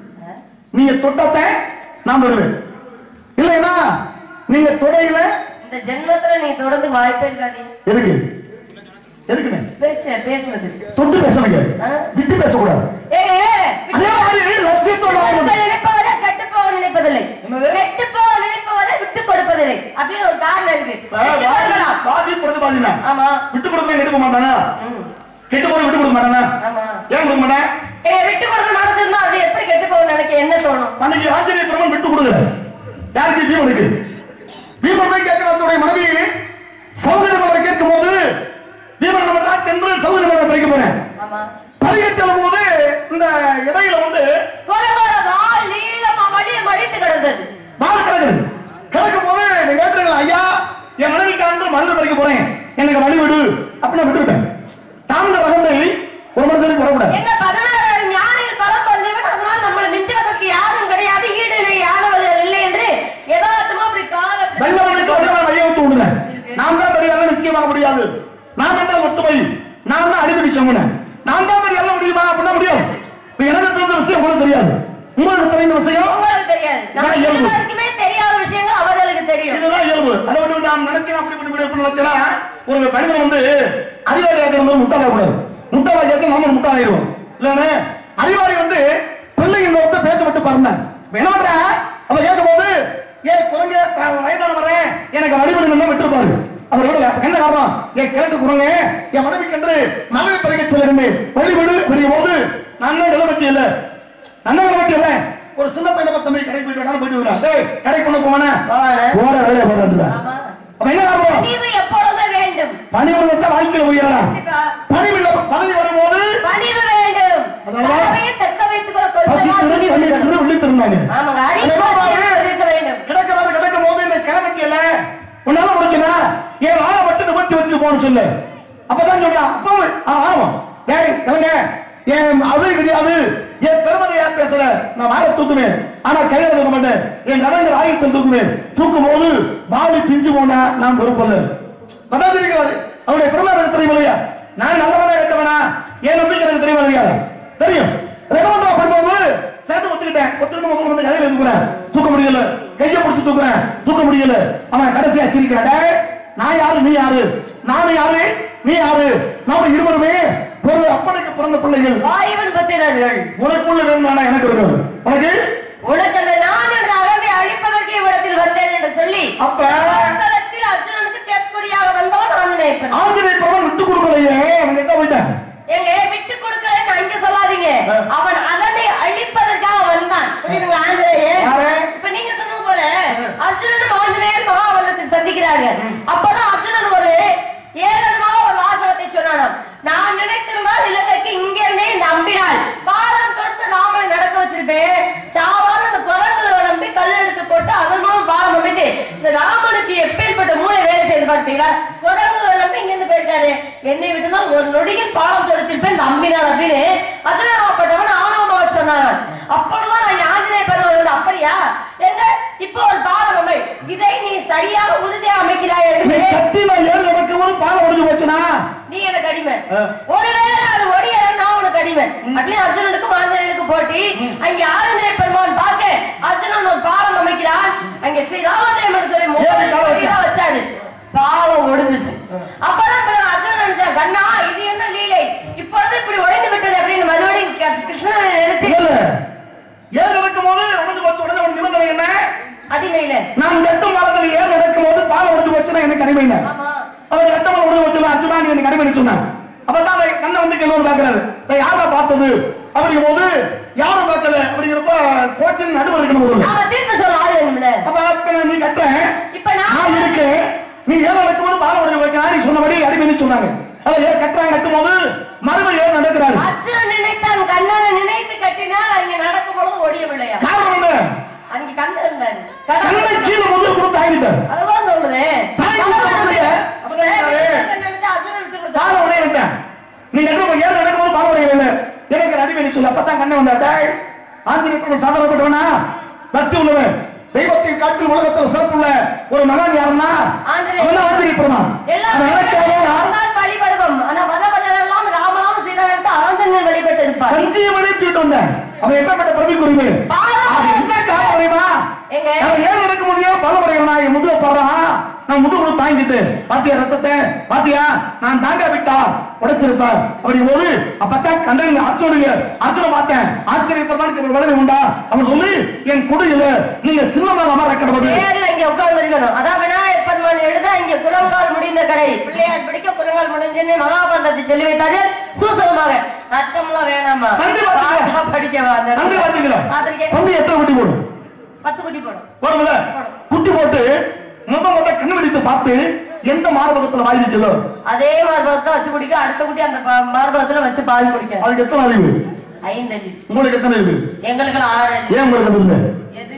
நீங்க தொட்டத்தை நான் விடுவேன் இல்லைன்னா நீங்க தொடையில இந்த ஜென்மத்துல நீ தொடர்ந்து வாய்ப்பே இருக்காது எதுக்கு எதுக்குமே பேச பேசுறது தொட்டு பேசணுங்க ஆ? விட்டு பேசக்கூடாது ஏங்க, அதே மாதிரி லட்சியத்தோட விட்டு வாழணும். நினைப்பவரை கெட்டு போக நினைப்பதில்லை என்னது? கெட்டு போக நினைப்பவரை விட்டு கொடுப்பதில்லை அப்படின்னு ஒரு காரணம் இருக்கு இப்ப விட்டு வாதி- கொடுக்கலாம். வாதி பிரதிவாதினா ஆமா விட்டு கொடுக்க கெட்டு போக மாட்டானா ம், கெட்டு போய் விட்டு கொடுக்க மாட்டானா ஆமா ஏன் கொடுக்க மாட்டேன் ஏங்க, விட்டு கொடுக்க மனசு இருந்தா அது எப்படி கெட்டு போக நினைக்க என்ன தோணும் அன்னைக்கு ஆச்சரிய பிரமன் விட்டு கொடுக்கல யாருக்கு பீமனுக்கு பீமன் போய் கேட்கிறாருடைய மனைவி சௌகரிய மலரை கேட்கும் போது பீமன் நம்ம தான் சென்று சௌகரிய மலரை பறிக்க போறேன் ஆமா பறிக்க செல்லும் போது இந்த இடையில வந்து கொலை கொலை வால் நீளமா வழிய மடித்து கிடந்தது வாழ கிடக்குது கிடக்கும் போது நீங்க கேட்டுருங்க ஐயா என் மனைவிக்காண்டு மருந்து பறிக்க போறேன் எனக்கு வழி விடு அப்படின்னு விட்டுவிட்டேன் தாழ்ந்த ரகத்தை ஒரு மனுஷனுக்கு வரக்கூடாது என்ன பதினாறு ஞானியில் பலம் வந்தவன் அதனால் நம்மளை மிஞ்சுவதற்கு யாரும் கிடையாது ஈடு இல்லை யானவர்கள் இல்லை என்று யதார்த்தமா அப்படி கால வெள்ளவனுக்கு வெள்ளவன் வழியை விட்டு விடுறேன் நான் தான் பெரிய ஆளு நிச்சயமாக முடியாது நான் தான் ஒத்துமை நான் தான் அடிப்படை சொன்னேன் நான் தான் பெரிய ஆளு முடியுமா அப்படின்னா முடியும் இப்ப எனக்கு தெரிஞ்ச விஷயம் உங்களுக்கு தெரியாது உங்களுக்கு தெரிந்த விஷயம் உங்களுக்கு தெரியாது நம்ம நான் இயல்பு. இருவருக்குமே தெரியாத விஷயங்கள் அவர்களுக்கு தெரியும் இதுதான் இயல்பு அதை விட்டு நான் நினைச்சேன் அப்படி இப்படி இப்படி இப்படி நினைச்சேன்னா ஒரு மனிதன் வந்து அறிவாளி ஆக்கிற மாதிரி முட்டாள கூடாது முட்டாள கேட்க நாம முட்டாளாயிருவோம் இல்லன்னு அறிவாளி வந்து பிள்ளைங்க வந்து பேச விட்டு பாருந்தேன் என்ன பண்ற அவ கேட்கும் போது ஏ குரங்க வயதான வரேன் எனக்கு வழிபடு விட்டு பாரு அவர் விடல என்ன காரணம் என் கிழக்கு குரங்க என் மனைவிக்கு என்று மனைவி பறிக்க செல்லுமே வழிபடு பெரிய போது நான் நிலவட்டி இல்ல நான் நிலவட்டி இல்ல ஒரு சின்ன பையனை பார்த்து தம்பி கடைக்கு போயிட்டு வேணாலும் போயிட்டு வரா டேய் கடைக்கு கொண்டு போவானே போவானே. போற வேலையை போறாங்க ஆமா அப்ப என்ன காரணம் பணிவு எப்பொழுதும் வேண்டும் பணிவுள்ளத்தை வாழ்க்கையில உயரலாம் கண்டிப்பா. பணிவுள்ள பதவி வரும்போது பணிவு வேண்டும் அதனால தலைமையை தக்க வைத்துக் கொள்ள பசி கொஞ்சமா திரு துணிவு தண்ணி இருக்கணும். திரு உள்ளி திருந்தாங்க ஆமாங்க அறிவு இருக்க வேண்டும் கிடக்கிறாரு கிடக்கும் போது இந்த கிளம்பிட்டியல உன்னால முடிச்சுனா என் வாழை மட்டும் நிமிர்த்தி வச்சுட்டு போன்னு சொல்லு அப்பதான் சொல்றான் அப்போ ஆ, ஆமா ஏய் கிளங்க என் அது தெரியாது என் பெருமதி யார் பேசுற நான் வாழை தூக்குவேன் ஆனா கையில தூக்க மாட்டேன் என் கலைஞர் ஆயுதத்தில் தூக்குவேன் தூக்கும் போது வாலி பிஞ்சு போனா நான் பொறுப்பது அதான் இருக்கிறாரு அவருடைய பெருமை எனக்கு தெரியும் இல்லையா நான் நல்லவனா கெட்டவனா என் நம்பிக்கை எனக்கு தெரியும் இல்லையா தெரியும் ரெகமெண்ட் பண்ணும்போது சேர்த்து ஒத்துக்கிட்டேன் ஒத்துக்கிட்டு முதல்ல வந்து கையில தூக்குறேன் தூக்க முடியல கையை பிடிச்சு தூக்குறேன் தூக்க முடியல அவன் கடைசியா சிரிக்கிறான் டேய், நான் யாரு நீ யாரு நானும் யாரு நீ யாரு நாம இருவருமே ஒரு அப்பனுக்கு பிறந்த பிள்ளைகள் வாயுவன் பத்திரர்கள் உனக்குள்ள வேணும்னா எனக்கு இருக்கும் உனக்கு உனக்கு அந்த நான் என்ற அகந்தை அழிப்பதற்கு இவ்விடத்தில் வந்தேன் என்று சொல்லி அப்ப போர்க்களத்தில் அர்ஜுனனுக்கு தெற்குடியாக வந்தவன் ஆஞ்சநேயப்பன் ஆஞ்சநேய பகவான் விட்டு கொடுக்கலையே அவன் கிட்ட போயிட்டேன் எங்க விட்டு கொடுக்கலன்னு அங்க சொல்லாதீங்க அவன் அகந்தை அழிப்பதற்காக வந்தான் புரியுதுங்களா ஆஞ்சநேயர் யாரு? இப்ப நீங்க சொன்னது போல அர்ஜுனனும் ஆஞ்சநேயர் மகாபலத்தில் எதிர்பார்த்தீங்களா குரங்குகள் எல்லாம் இங்க இருந்து போயிருக்காரு என்னை விட்டுதான் ஒரு நொடியில் பாடம் தொடுத்திருப்பேன் நம்பினார் அப்படின்னு அதிரப்பட்டவன் ஆணவமாக சொன்னாங்க அப்பொழுதுதான் நான் ஆஞ்சநேய பெருமாள் வந்து அப்படியா எங்க இப்போ ஒரு பாடம் அமை இதை நீ சரியாக உறுதியாக அமைக்கிறாய் நீ என்று கத்தி நான் ஏறு நடக்கும் போது பாலம் உடைஞ்சு போச்சுனா நீ எனக்கு அடிமை ஆ. ஒருவேளை அது ஒடிய நான் உனக்கு அடிமை அப்படியே அர்ஜுனனுக்கும் ஆஞ்சநேயனுக்கும் போட்டி அங்கே ஆஞ்சநேய பெருமான் பார்க்க அர்ஜுனன் ஒரு பாலம் அமைக்கிறான் அங்கே ஸ்ரீ ராமதேவன் என்று சொல்லி ஏழு காலம் மூணு வச்சான். வச்சாரு பாலம் ஒடிஞ்சிச்சு அப்பதான் இப்ப அர்ஜுனன் நினைச்சான் கண்ணா இது என்ன லீலை இப்பொழுது இப்படி உடைந்து விட்டது அப்படின்னு மறுபடியும் கிருஷ்ண- கிருஷ்ணனை நினைச்சு இல்ல ஏறு நடக்கும் போது உடைஞ்சு போச்சு உடனே ஒரு நிபந்தனை என்ன அதிமையில நான் எட்டும் மரத்தில் ஏறு நடக்கும் போது பாலம் உடைஞ்சு போச்சுன்னா எனக்கு அடிமை என்ன ஆமா அவர் எட்டமல் உடனே வச்சு அர்ஜுனா நீ எனக்கு அடிமை சொன்னான் அப்பதான் அந்த கண்ணை வந்து கண்ணோடு பாக்குறாரு நான் யாரா பார்த்தது அப்படிங்கும் போது யாரும் பார்க்கல அப்படிங்கிறப்ப கோச்சின் நடுவர் இருக்கணும் போது நாம தீர்ப்பு சொல்ல ஆள் வேணும்ல அப்ப அப்ப நீ கட்டுறேன் இப்ப நான் நான் இருக்கேன் நீ ஏழு நடக்கும் போது பாலம் உடைஞ்சு போச்சு நீ சொன்னபடி அடிமைன்னு சொன்னாங்க அதை ஏன் கட்டுறாங்க கட்டும் போது மறுமை ஏன் நடக்கிறாரு அர்ஜுனன் நினைத்தான் கண்ணனை நினைத்து கட்டினால் அங்கே நடக்கும் பொழுது ஒடியவில்லையா காரணம் என்ன அங்க கண்ணு இருந்தாரு கண்ணை கடவுள் கீழே முதல் கொடுத்து ஆகிட்டார் அதுதான் சொல்லுதேன் தாய் கொடுத்த குழந்தைய, அப்பதான் சொல்றாரு. பாலம் உடையிட்டேன் நீ எங்க ஏழு நடக்கும் போது பாலம் உடையவில்லை எனக்கு அடிமை நீ சொல்லு அப்பதான் கண்ணை வந்தாட்டாய் ஆஞ்சநேயத்தோட சாதனைப்பட்டவனா பக்தி உள்ளவன் தெய்வத்தின் காட்டில் உலகத்தில் சிறப்புள்ள ஒரு மகன் யாருன்னா ஆஞ்சநேயர். அவன் தான் ஆஞ்சநேய பெருமான் அவன் நினைச்சாலும் வழிபடுவோம் ஆனா வதவதெல்லாம் ராமராம சீதாவிற்கு ஆஞ்சநேயர் வழிபட்டு இருப்பார் சஞ்சீவனை தூக்கிட்டு வந்தேன் அவன் எப்பப்பட்ட பிரபி குருவி பாலம் அது என்ன காரணம் தெரியுமா எங்க? அவன் ஏன் நடக்க முடியும் பலமுறையா என் முதுக போடுறான் நான் முதுகு தாங்கிட்டு பாத்தியா ரத்தத்தை பாத்தியா நான் தாங்க விட்டா உடைச்சிருப்பேன் அப்படி போது அப்பதான் கண்டன் அர்ஜுனுங்க அர்ஜுன பார்த்தேன் ஆச்சரியத்தமான ஒரு வளரை உண்டா அவன் சொல்லி என் குடியில நீங்க சின்னமாக அமர கடவுள் நேர்ல இங்க உட்கார்ந்து இருக்கணும் அதான் விநாயகர் பெருமான் எழுத இங்க குளங்கால் முடிந்த கடை பிள்ளையார் பிடிக்க குளங்கால் முடிஞ்சுன்னு மகாபாரதத்தை சொல்லி வைத்தாரு சூசகமாக அர்த்தம்லாம் வேணாமா கண்டிப்பா பாத்துக்கலாம். பாட்டா படிக்கவா அந்த நன்றி பாத்தீங்களா பாத்திருக்கேன். தம்பி எத்தனை குட்டி போடும் பத்து குட்டி போடும் போடும்ல குட்டி போட்டு முத முத கண்ணு வெடித்து பார்த்து எந்த மார்பகத்துல வாய் நிக்குதோ அதே மார்பகத்தை வச்சு குடிக்க அடுத்த குட்டி அந்த ப- மார்பகத்துல வச்சு பால் குடிக்க அதுக்கு எத்தனை அறிவு ஐந்து அடி உங்களுக்கு எத்தனை அறிவு எங்களுக்கு ஆறு அடி ஏன் உங்களுக்கு அது இல்லை எது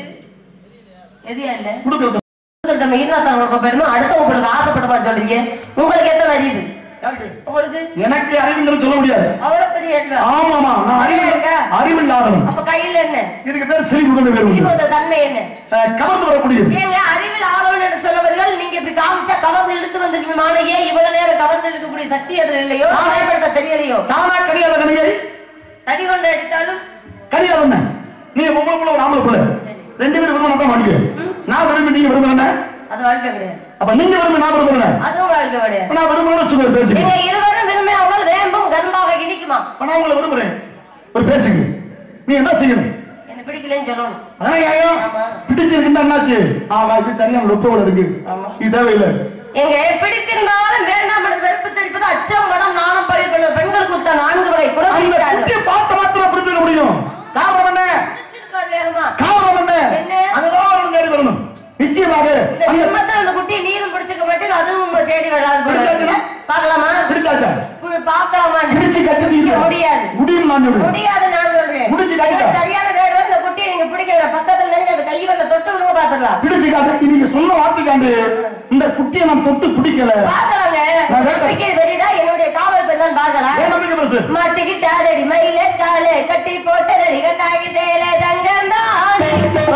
எது இல்ல கொடுக்கறது நம்ம ஈர்நாத்தான் கொடுக்க போயிடணும் அடுத்த உங்களுக்கு ஆசைப்பட்டமா சொல்றீங்க உங்களுக்கு எத்தனை அறிவு யாருக்கு உங்களுக்கு எனக்கு அறிவுன்னு சொல்ல முடியாது அவ்வளவு பெரிய அறிவு ஆமாமா நான் அறிவு இருக்கா? அறிவில்லாதவன் அப்ப கையில என்ன இதுக்கு பேர் சிரிப்பு பேர் உண்டு அறிவோட தன்மை என்ன அஹ், கவர்ந்து வரக்கூடியது ஏங்க அறிவில் ஆதவன் என்று சொல்லுவீர்கள் நீங்க இப்படி காமிச்சா கவர்ந்து இழுத்து வந்திருக்கீங்க ஏன் இவ்வளவு நேரம் கவர்ந்து இருக்கக்கூடிய சக்தி அதுல இல்லையோ பயன்படுத்த தெரியலையோ தானா கனியாத கனியை தடி கொண்டு அடித்தாலும் கனியாத நீங்க பொம்பளை புள்ள ஒரு ஆம்பளை புள்ள ரெண்டு பேரும் விரும்பினா தான் மாட்டீங்க நான் விரும்பி நீங்க விரும்புறேன் அது வாழ்க்கை கிடையாது அப்ப நீங்க விரும்பி நான் விரும்புறேன் அதுவும் வாழ்க்கை கிடையாது அப்ப நான் விரும்புறேன்னு வச்சுக்கோ பேசுங்க நீங்க இருவரும் விரும்பினவர்கள் வேம்பும் கர்ப்பாக இனிக்குமா அப்ப நான் உங்களை விரும்புறேன் ஒரு பேசுங்க நீ என்ன செய்யணும் என்ன பிடிக்கலன்னு சொல்லணும் அதான் நியாயம் ஆமா. பிடிச்சிருக்குன்னா என்னாச்சு ஆமா இது சரியான லொப்போட இருக்கு ஆமா. இது தேவையில்லை எங்க பிடித்திருந்தாலும் வேண்டாம் என்று வெறுப்பு தெரிவிப்பது அச்சம் மனம் நாணம் பழி பெண்களுக்கு உத்த நான்கு வரை அந்த குணம் குட்டியை பார்த்த மாத்திரம் பிடிச்சிட முடியும் காரணம் என்ன பிடிச்சிருக்காரு வேணுமா காரணம் என்ன என்ன? அதுதான் அவனுக்கு தேடி வரணும் நிச்சயமாக இந்த அந்த ஜென்மத்துல அந்த குட்டி நீரும் பிடிச்சுக்க மாட்டேன் அதுவும் உங்க தேடி வராது போல. பிடிச்சாச்சுன்னா? பார்க்கலாமா பிடிச்சாச்சா புழு பார்க்கலாமா பிடிச்சு கட்டி முடியாது முடியும் நான் சொல்றேன் முடியாது நான் சொல்றேன் முடிச்சு காட்டுங்க. நீங்க சரியான வேடு இந்த குட்டியை நீங்க பிடிக்க விட பக்கத்துல இருந்து அந்த கை வரல தொட்டு விடுங்க பாத்துக்கலாம் பிடிச்சு காட்டு நீங்க சொன்ன வார்த்தைக்காண்டு இந்த குட்டியை நான் தொட்டு பிடிக்கல பாக்கலாங்க நான் கேட்டேன். பிடிக்கிறது தெரியுதா என்னுடைய காவல் பெண் தான் பாக்கலாம் ஏன் நம்பிக்கை பெருசு மாட்டிக்கு தாரடி மயில காலே கட்டி போட்டதடி கட்டாகி தேல தங்கந்தானே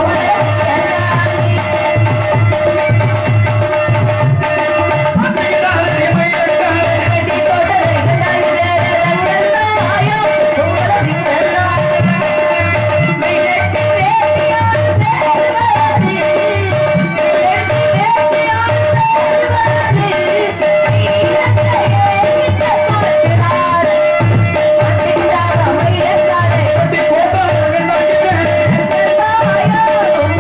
கட்டி போட்டதடி கட்டாகி தேல தங்கந்தாயோ சோழதி மயிலட்டி வேட்டியா தேவராஜி மயிலட்டி வேட்டியா தேவராஜி ஈரத்தை ஏகிட்ட பார்க்கிறாரே பட்டிக்கார மயிலக்காரே குட்டி போட்டா என்ன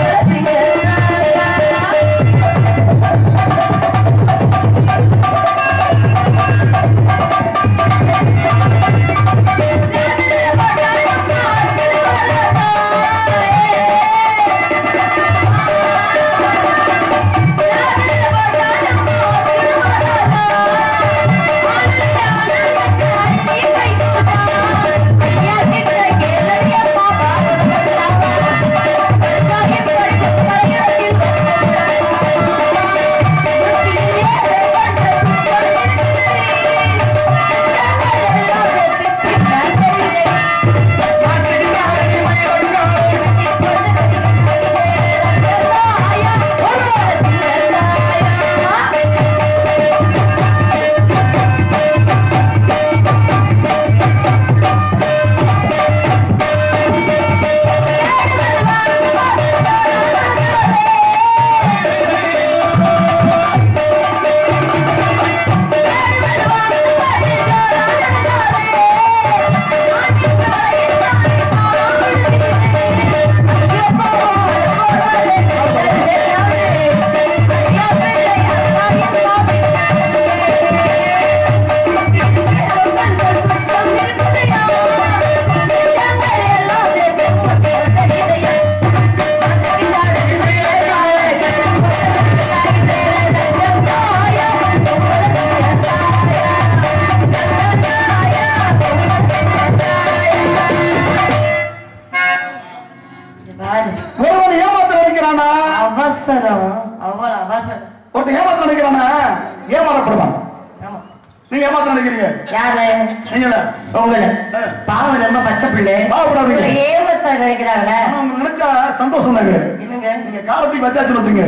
அவசரம் அவ்வளவு அவசரம் ஒருத்தன் ஏமாத்த நினைக்கிறானா ஏமாறப்படுவான் ஆமா நீங்க ஏமாத்த நினைக்கிறீங்க யாரு நீங்கள உங்களை பாவம் ரொம்ப பச்சை பிள்ளை பாவப்படாதீங்க. உங்களை ஏமாத்த நினைக்கிறாங்க ஆனா அவங்க நினைச்சா சந்தோஷம் தாங்க என்னங்க நீங்க காலத்துக்கு வச்சாச்சுன்னு வச்சுங்க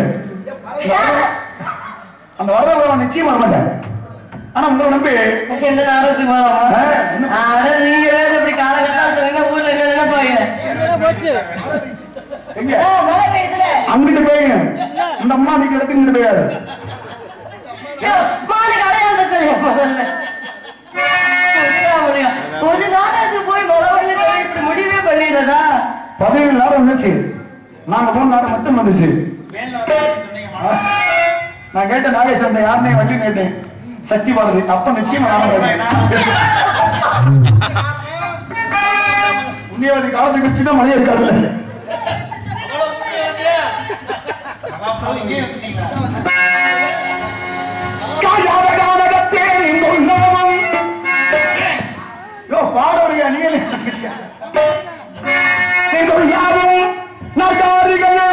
அந்த வர்றவங்க நிச்சயமா வர மாட்டேன் ஆனா உங்களை நம்பி எந்த நாடகத்துக்கு போறோமா ஆ, என்ன? ஆனா நீங்க வேற இப்படி காலகட்டம் சொல்லுங்க ஊர்ல என்ன நினைப்பாங்க எங்க ஆ, மழை பெய்யுதுல அங்கிட்டு போயுங்க இந்த அம்மா நீங்க இடத்துக்கு இங்கிட்டு போயாது ஐயோ, மானுக்கு அடையாளத்தை சொல்லுங்க முதல்ல புரியுதா, புரியுதா? ஒரு நாடகத்துக்கு போய் மழை வந்து இப்படி முடிவே பண்ணிடுறதா பதினேழு நாள் வந்துச்சு நாங்க போன நாள் மட்டும் வந்துச்சு ஆ, நான் கேட்ட நாகேஷ் அந்த யாருனே வண்டி கேட்டேன் சக்தி பாரதி அப்ப நிச்சயமா நான் புண்ணியவதி காலத்துக்கு வச்சுதான் மழையே இருக்காதுல்ல காயாத கானகத்தே நின்றுள் நாமம். யோ, பாடோடியா, நீ என்ன கேட்டியா? நீங்கள் யாரும் நகாரிகளா?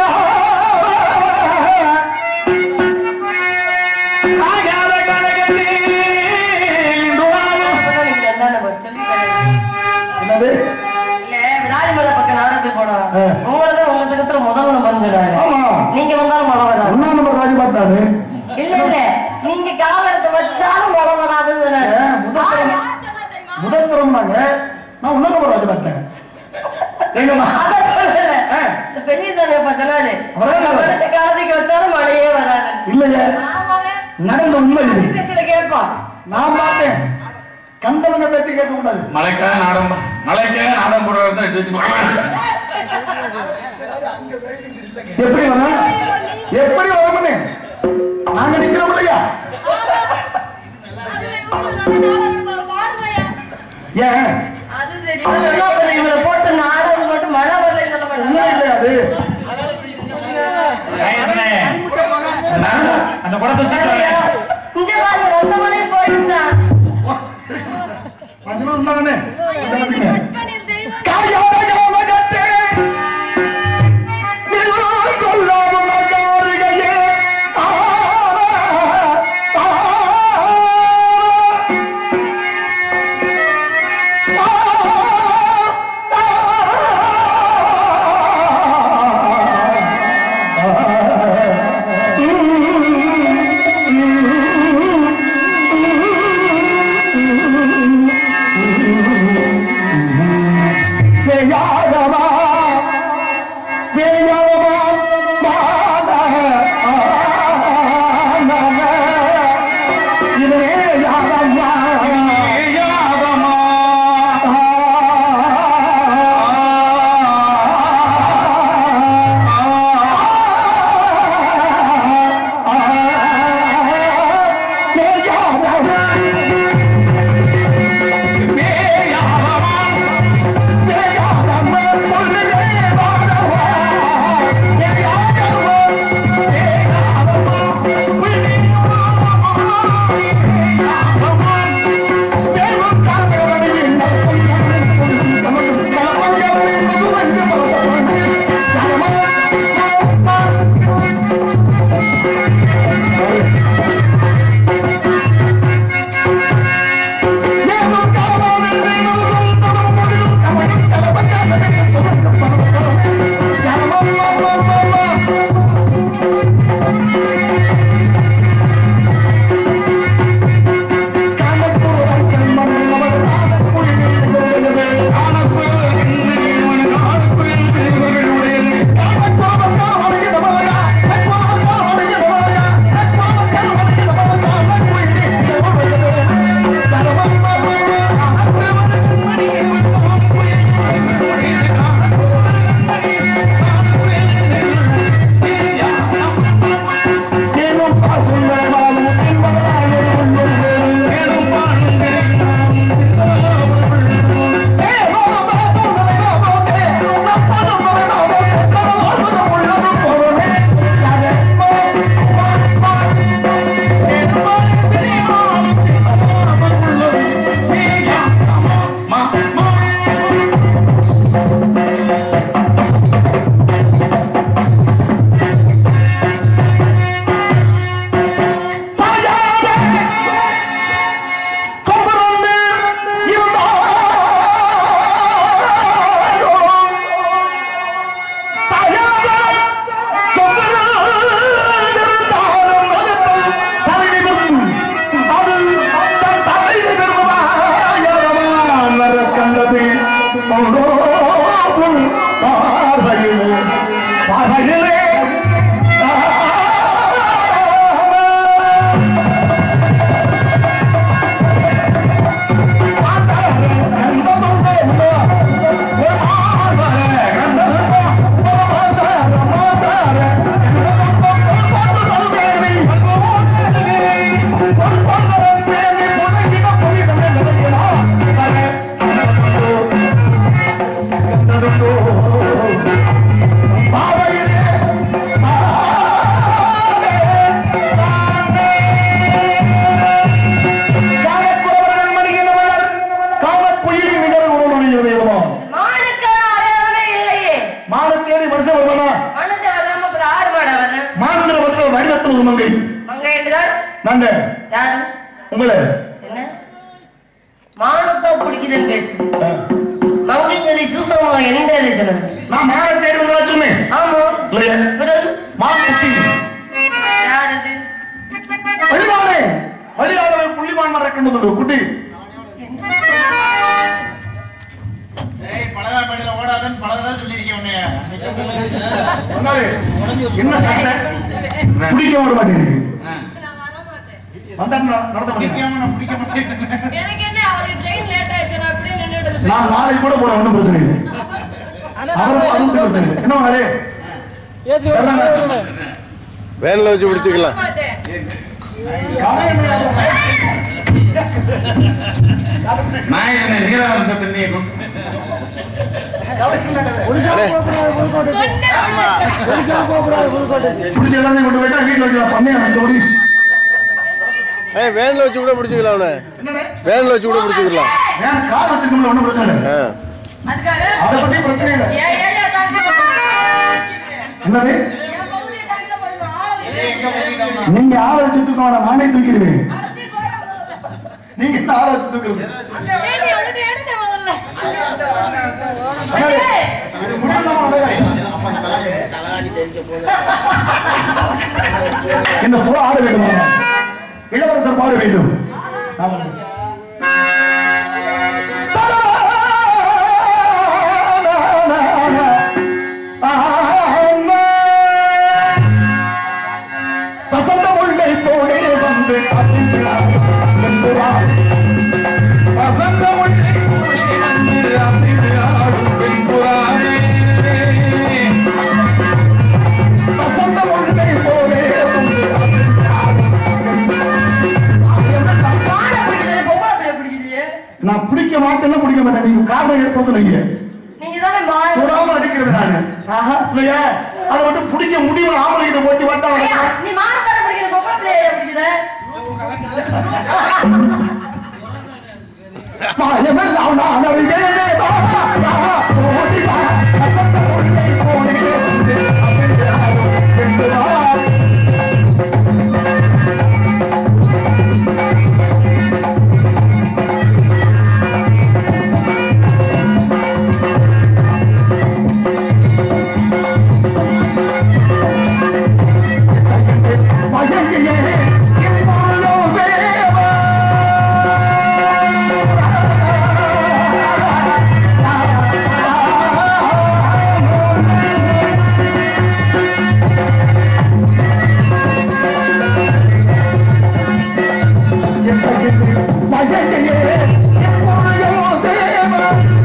காயாத கானகத்தே நின்றுள் நாமம். அப்பதான் நீங்க என்னன்னு பதில் சொல்லி தரேன். என்னது? இல்ல, விராலிமலை பக்கம் நாடகத்துக்கு போனோம். ஆ. உங்களதான் உங்க சகத்துல முதல் ஒண்ணு வந்துடுறாங்க. ஆமா. நீங்க வந்தாலும் மழை வராது. ஒண்ணாம் நம்பர் ராஜி பார்த்தாரு இல்ல, இல்ல, நீங்க கால் எடுத்து வச்சாலும் மழை வராதுன்னு சொன்னாரு. ஏ, முதல் தரம் முதல் தரம்னாங்க நான் ஒண்ணாம் நம்பர் ராஜி பார்த்தேன் எங்கம்மா அதான் சொல்லல. ஆ. இந்த பெரியசாமி அப்பா சொன்னாரு, அவரே உங்க மனுஷ காலத்துக்கு வச்சாலும் மழையே வராது. இல்லையே ஆமாவே. நடந்த உண்மை இது பக்கத்துல கேட்பான். நான் பார்த்தேன் கண்டவங்க பேச்சு கேட்க கூடாது மலைக்காக நாடகம் மலைக்காக நாடகம் போடுறது எடுத்து வச்சுக்கோ. எப்படி வரும் எப்படி வரும்னு நாங்க நிக்கிறோம் இல்லையா ஏன் அது சரி. இவன் சொன்னா பாரு, இவனை போட்டு நாடகம் போட்டு மழை வரலைன்னு சொல்ல உண்மை மாட்டாங்க. இல்லையா அது அந்த படத்தை ஐயா, தூக்கி இங்க பாரு, வந்த மழை போயிடுச்சான். மஜ்னு இருந்தாங்கன்னு காயாத காமகத்தே நிழல் கொள்ளாத நகாரிகையே ஆரா, வேயாதமா வேயாதமா இது வேயாதமா வேயாதமா மங்கை மங்கை என்றால் நாங்க யாரு உங்களை என்ன மானத்தை பிடிக்குதுன்னு பேச்சு மங்கைங்களை சூசமா என்ன சொன்னது நான் மேல தேடி உங்களை சொன்னேன் ஆமா இல்லையா பிறகு மாக்குட்டி யார் அது வழிபாடு வழியாதவன் புள்ளிமான் மர கண்டு குட்டி பழகாப்பேட்டையில ஓடாதன்னு பலதடவை சொல்லியிருக்கேன் உன்னைய. சொன்னாரு, என்ன சட்டை பிடிக்க விட மாட்டேங்குது வந்தா நட- நடத்த மாட்டேங்குது. பிடிக்காம நான் பிடிக்க மாட்டேன் எனக்கு என்ன அவருக்கு ட்ரெயின் லேட் ஆயிடுச்சு நான் அப்படியே நின்னுட்டு நான் நாளைக்கு கூட போறேன் ஒன்றும் பிரச்சனை இல்லை அவரும் அதுவும் பிரச்சனை இல்லை என்ன வாங்க வேன்ல வச்சு பிடிச்சிக்கலாம் நான் என்ன நீராவந்த தண்ணியை கொண்டு பிடிச்ச எல்லாத்தையும் கொண்டு போயிட்டா வீட்டுல வச்சு பண்ணி மற்றபடி ஏய் வேன்ல வச்சு கூட பிடிச்சிக்கலாம் அவனை வேன்ல வச்சு கூட பிடிச்சிக்கலாம் ஏன் கார் வச்சிருக்கோம்ல ஒன்றும் பிரச்சனை இல்லை ஆ அதுக்காக அதை பத்தி பிரச்சனை இல்லை என் ஏரியா தாண்டி என்னது என் பகுதியை தாண்டி போய் ஆளை நீங்க ஆள வச்சு தூக்க வேணாம் நானே தூக்கிடுவேன் நீங்க என்ன ஆள வச்சு தூக்குறது ஏய் அவனுக்கு எடுத்து முதல்ல அண்ணாடே, இது முடியாதமா அழகா. இந்த புறா ஆட வேண்டும் இளவரசர் பாட வேண்டும் வசந்த முல்லை போலே வந்து அசைக்கிறார் என்பார். வசந்த முல்லை போலே வந்து அசைக்கிறார் என்பாரே. வசந்த முல்லை போலே வந்து பாட பிடிக்கிறது பொம்பளை பிள்ளை பிடிக்கலையே நான் பிடிக்க மாட்டேன்னா பிடிக்க மாட்டேன் நீங்க காரணம் எடுத்து நீங்க நீங்க தானே மாறி தொடாம அடிக்கிறது நானு ஆஹா இல்லையா அதை மட்டும் பிடிக்க முடியல ஆம்பளை கிட்ட போட்டி ஐயா, வட்டா நீ மானத்தால பிடிக்கிற பொம்பளை பிள்ளைய பிடிக்குத மாயமெல்லாம் நான் அறிவேனே வா, வா, ஓடி வா. வசந்த முல்லை போலே வந்து அசைக்கிறார் என்பார். மயங்கியே எம்மாயோ தேவா. மயங்கியே எம்மாயோ தேவா.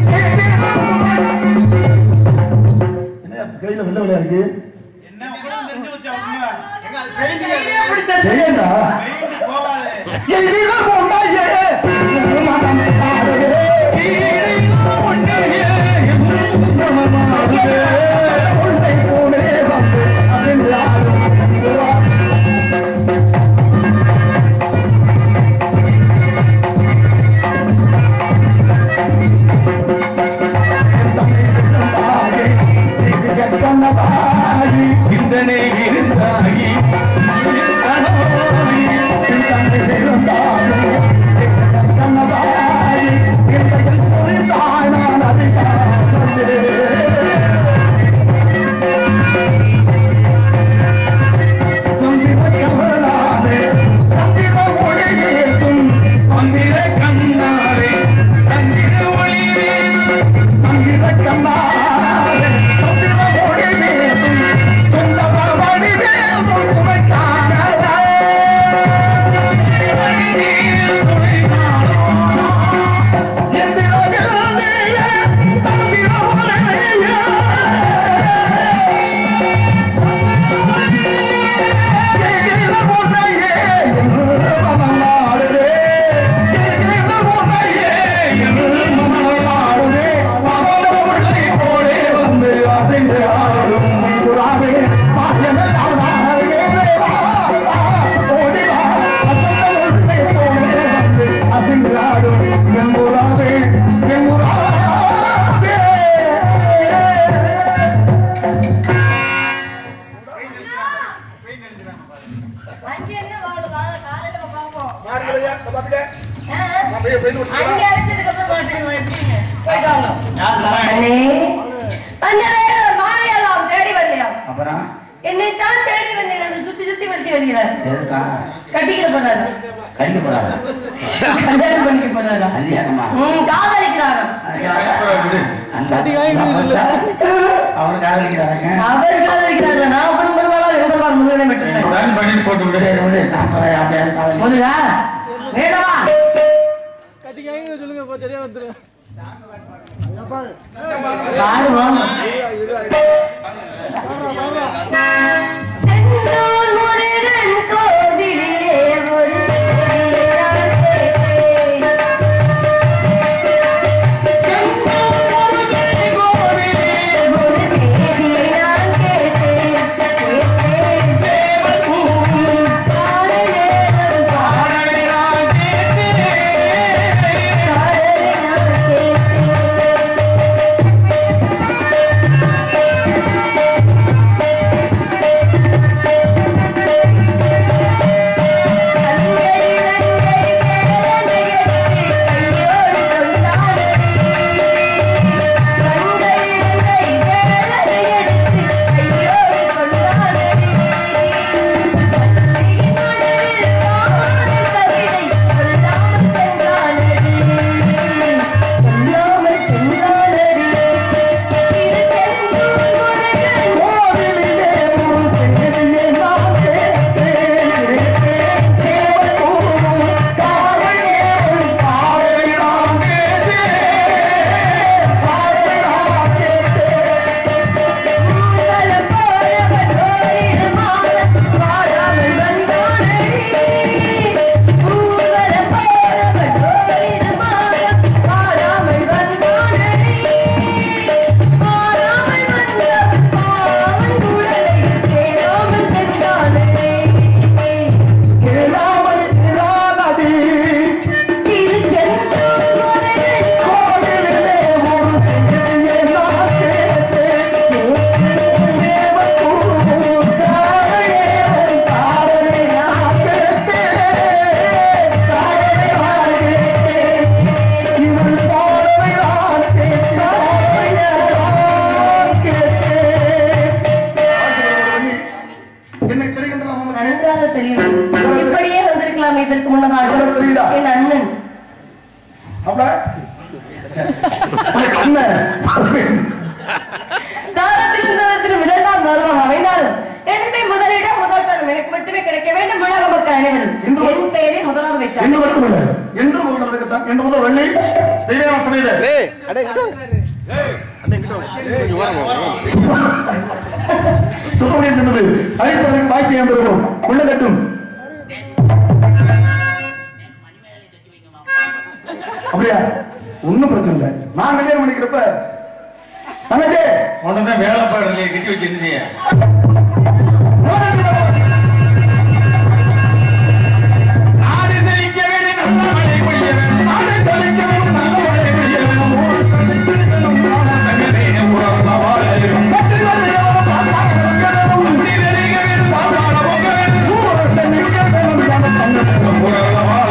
என்ன கையில வெள்ள வெள்ளையா இருக்கு என்ன உங்களுக்கு தெரிஞ்சு வச்சா உண்மை எங்க அது பெயிண்டிங் ஏண்டா போகாது எதிரில போண்டாயே மனம் ஆடுதே எதிரில போண்டாயே மனம் ஆடுதே உன்னை போலே வந்து அசைந்தாடும் சிந்தனை இருந்தாகி சிந்தனை இருந்தாகி என்ன வாழு, வாழ, காலையில பார்ப்போம். மாடுகளையா இந்த பாத்துக்க ஆ, அப்படியே போய் வச்சுக்கலாம் அங்க அழைச்சதுக்கு அப்புறம் பார்த்துட்டு வந்துருங்க. போயிட்டு வாங்க. யார் தரேன் அண்ணே, அந்த வேடன் மாலையெல்லாம் தேடி வரலையாம். அப்புறம் என்னைத்தான் தேடி வந்தேன் என்று சுத்தி சுத்தி வருத்தி வருகிறார் எதுக்கா கட்டிக்கிற போறாரு கடிக்க போறாங்க கல்யாணம் பண்ணிக்க போறாரா கல்யாணமா ம், காதலிக்கிறாராம் அவனை காதலிக்கிறாங்க அவர் காதலிக்கிறாரா நான் அப்புறம் பரவாயில்ல ரொம்ப நாள் முதலிடம் பெற்றிருக்கேன் பிளான் பண்ணி போட்டு விடு சரி விடு நாம அப்படியே காதலி முதலா வேடவா பாடுவோம் செந்தூர் முருகன் கோவிலிலே ஒரு தேடினான் கேட்டேன். ஒரு தேடினான் கேட்டேன். கேட்டேன். பாடு நேரம் பாடு நான் கேட்டேன். என்னை தெரிகின்றதா உங்களுக்கு நன்றாக தெரியும் இப்படியே வந்திருக்கலாம் இதற்கு முன்னதாக உங்களுக்கு தெரியுதா? என் அண்ணன் அப்ப உனக்கு அண்ணன் காலத்திலும் காலத்திலும் இதெல்லாம் கர்வம் அமைந்தாலும் என்னுடைய முதலிடம் முதல் தரம் எனக்கு மட்டுமே கிடைக்க வேண்டும் உலக மக்கள் அனைவரும் இன்று என் பெயரில் முதலாவது வைத்தார் என்று மட்டுமில்லை என்று முதல் நடக்கத்தான் என்று முதல் வெள்ளி தெய்வ சமயத டேய் அடே கிட்ட அடே கிட்ட கொஞ்சம் ஓரமா வா. சுப்பிரமணியன் சொன்னது அழைப்பதற்கு வாய்ப்பு என்பதும் உள்ள கட்டும் அப்படியா ஒண்ணும் பிரச்சனை இல்லை நான் கல்யாணம் பண்ணிக்கிறப்ப தங்கச்சி உடனே வேலைப்பாடு இல்லையே கட்டி வச்சு என்ன செய்ய நாடு செழிக்க வேண்டும் நல்ல மழை பொழிய வேண்டும் நாடு செழிக்க வேண்டும் நல்ல மழை பொழிய வேண்டும் ஊர் செழிக்க வேண்டும் நாடு தங்கமே உறவுல வாழ வேண்டும் பத்து வரையும் பத்தி வெளிய வேண்டும் பாதாள போக வேண்டும் ஊர் செழிக்க வேண்டும் நல்ல தங்கமே உறவுல வாழ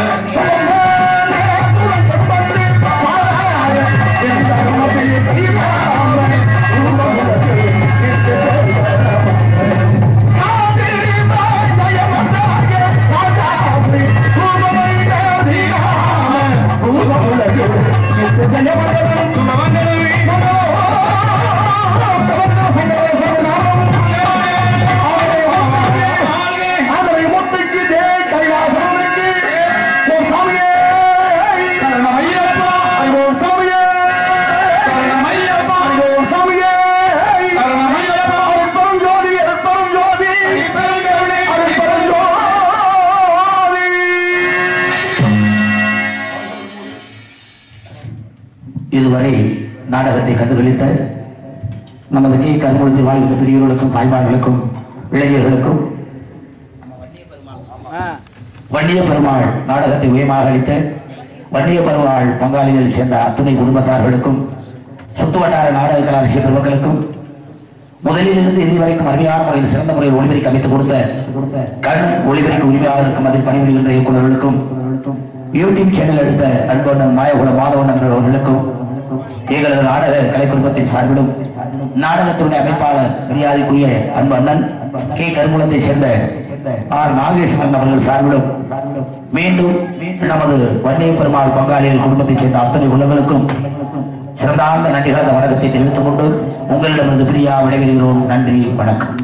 ஆதரை முத்துக்கு ஜெய கைலாசனுக்கு ஓம் சாமியே சரணமையப்பா ஓம் சாமியே சரணமையப்பா ஓம் சாமியே சரணமையப்பா அருட்பெரும் ஜோதி அருட்பெரும் ஜோதி பெருங்கருணை அருட்பெரும் ஜோதி இதுவரை நாடகத்தை கண்டுகளித்த நமது கே கருமொழி வாழ்கின்ற பெரியவர்களுக்கும் தாய்மார்களுக்கும் இளைஞர்களுக்கும் வன்னிய பெருமாள் நாடகத்தை உயமாக அளித்த வன்னிய பெருமாள் பங்காளிகள் சேர்ந்த அத்துணை குடும்பத்தார்களுக்கும் சுத்துவட்டார நாடக கலாசிய பெருமக்களுக்கும் முதலில் இருந்து இறுதி வரைக்கும் அருமையான முறையில் சிறந்த முறையில் ஒளிபரிக்கு அமைத்துக் கொடுத்த கண் ஒளிபரிக்கு உரிமையாளருக்கும் அதில் பணிபுரிகின்ற இயக்குநர்களுக்கும் யூடியூப் சேனல் எடுத்த அன்பண்ணன் மாயகுல மாதவண்ணன் அவர்களுக்கும் எங்களது நாடக கலை குடும்பத்தின் சார்பிலும் நாடகத்துடைய அமைப்பாளர் மரியாதைக்குரிய அன்பு அண்ணன் கே கருங்குளத்தைச் சேர்ந்த ஆர் நாகேஸ்வரன் அவர்கள் சார்பிலும் மீண்டும் நமது வன்னிய பெருமாள் பங்காளிகள் குடும்பத்தைச் சேர்ந்த அத்தனை உள்ளங்களுக்கும் சிறந்தார்ந்த நன்றி கலந்த வணக்கத்தை தெரிவித்துக் கொண்டு உங்களிடமிருந்து பிரியா விடைபெறுகிறோம் நன்றி வணக்கம்